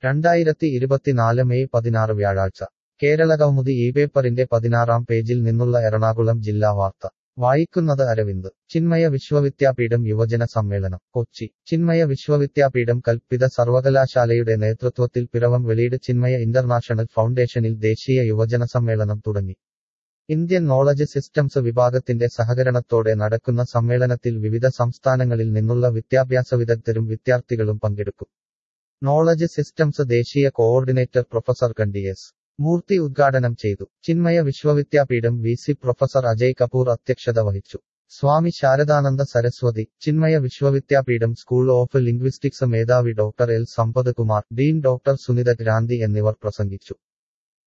രണ്ടായിരത്തി ഇരുപത്തിനാല് മെയ് പതിനാറ് വ്യാഴാഴ്ച കേരളകൗമുദി ഈ പേപ്പറിന്റെ പതിനാറാം പേജിൽ നിന്നുള്ള എറണാകുളം ജില്ലാ വാർത്ത വായിക്കുന്നത് അരവിന്ദ് ചിന്മയ വിശ്വവിദ്യാപീഠം യുവജന സമ്മേളനം കൊച്ചി ചിന്മയ വിശ്വവിദ്യാപീഠം കൽപ്പിത സർവകലാശാലയുടെ നേതൃത്വത്തിൽ പിറവം വെളിയിട് ചിന്മയ ഇന്റർനാഷണൽ ഫൗണ്ടേഷനിൽ ദേശീയ യുവജന സമ്മേളനം തുടങ്ങി ഇന്ത്യൻ നോളജ് സിസ്റ്റംസ് വിഭാഗത്തിന്റെ സഹകരണത്തോടെ നടക്കുന്ന സമ്മേളനത്തിൽ വിവിധ സംസ്ഥാനങ്ങളിൽ നിന്നുള്ള വിദ്യാഭ്യാസ വിദഗ്ധരും വിദ്യാർത്ഥികളും പങ്കെടുക്കും നോളജ് സിസ്റ്റംസ് ദേശീയ coordinator professor Kanti S Murthy ഉദ്ഘാടനം ചെയ്തു Chinmaya Vishwavidyapeeth V C professor Ajay Kapoor അധ്യക്ഷത വഹിച്ചു Swami Sharadananda Saraswati Chinmaya Vishwavidyapeeth school of linguistics മേധാവി doctor L Sampath Kumar dean doctor Sunitha Granthi എന്നിവർ പ്രസംഗിച്ചു